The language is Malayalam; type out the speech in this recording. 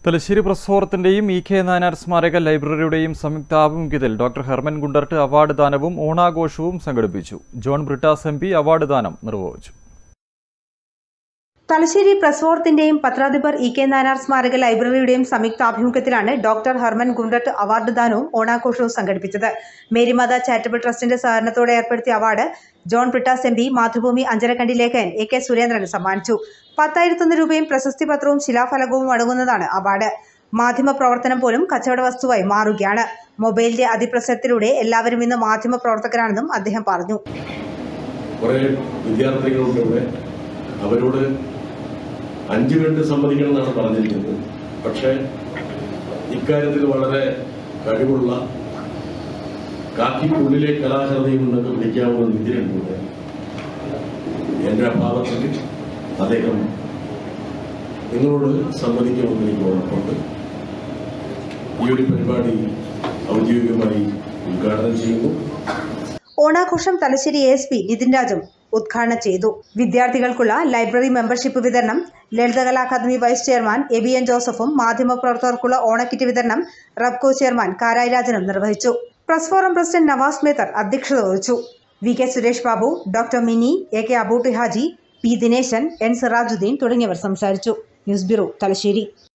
തലശ്ശേരി പ്രസ് ഫോറത്തിന്റെയും ഇ കെ നായനാർ സ്മാരക ലൈബ്രറിയുടെയും സംയുക്താഭിമുഖ്യത്തിൽ ഡോക്ടർ ഹെർമൻ ഗുണ്ടർട്ട് അവാർഡ് ദാനവും ഓണാഘോഷവും സംഘടിപ്പിച്ചു John Brittas M P award ദാനം നിർവഹിച്ചു തലശ്ശേരി പ്രസ് ഫോർത്തിന്റെയും പത്രാധിപർ ഇ കെ നായനാർ സ്മാരക ലൈബ്രറിയുടെയും സംയുക്താഭിമുഖ്യത്തിലാണ് ഡോക്ടർ ഹർമൻ ഗുണ്ടട്ട് അവാർഡ് ദാനവും ഓണാഘോഷവും സംഘടിപ്പിച്ചത് മേരിമാത ചാരിറ്റബിൾ ട്രസ്റ്റിന്റെ സഹകരണത്തോടെ ഏർപ്പെടുത്തിയ award John Brittas M P Mathrubhumi Anjarakandy ലേഖകൻ എ കെ സുരേന്ദ്രന് സമ്മാനിച്ചു പത്തായിരത്തൊന്ന് രൂപയും പ്രശസ്തി പത്രവും ശിലാഫലകവും അടങ്ങുന്നതാണ് അവാർഡ് മാധ്യമ പ്രവർത്തനം പോലും കച്ചവട വസ്തുവായി മാറുകയാണ് മൊബൈലിന്റെ അതിപ്രസരത്തിലൂടെ എല്ലാവരും ഇന്ന് മാധ്യമ പ്രവർത്തകരാണെന്നും അദ്ദേഹം പറഞ്ഞു കുറെ വിദ്യാർത്ഥികളുണ്ട് ഇവിടെ അവരോട് അഞ്ചു മിനിറ്റ് സമ്മതിക്കണം എന്നാണ് പറഞ്ഞിരിക്കുന്നത് പക്ഷേ ഇക്കാര്യത്തിൽ വളരെ കഴിവുള്ള കാക്കിക്കുള്ളിലെ കലാഹൃദയം എന്നൊക്കെ വിളിക്കാവുന്ന വിദ്യയുണ്ട് ഇവിടെ എന്റെ അഭാവത്തിൽ അദ്ദേഹം നിങ്ങളോട് സമ്മതിക്കുമെന്ന് എനിക്ക് ഉറപ്പുണ്ട് ഈ ഒരു പരിപാടി ഔദ്യോഗികമായി ഉദ്ഘാടനം ചെയ്യുന്നു ഓണാഘോഷം തലശ്ശേരി എസ് പി നിതിൻ രാജും ഉദ്ഘാടനം ചെയ്തു വിദ്യാർത്ഥികൾക്കുള്ള ലൈബ്രറി മെമ്പർഷിപ്പ് വിതരണം ലളിതകലാ അക്കാദമി വൈസ് ചെയർമാൻ എബിയൻ ജോസഫും മാധ്യമപ്രവർത്തകർക്കുള്ള ഓണക്കിറ്റ് വിതരണം റബ്കോ ചെയർമാൻ കാരായി രാജനും നിർവഹിച്ചു press forum president Navas Methar അധ്യക്ഷത വഹിച്ചു V K Suresh Babu doctor Mini A K Abootty Haji P Dineshan N Sirajuddin തുടങ്ങിയവർ സംസാരിച്ചു ന്യൂസ് ബ്യൂറോ തലശ്ശേരി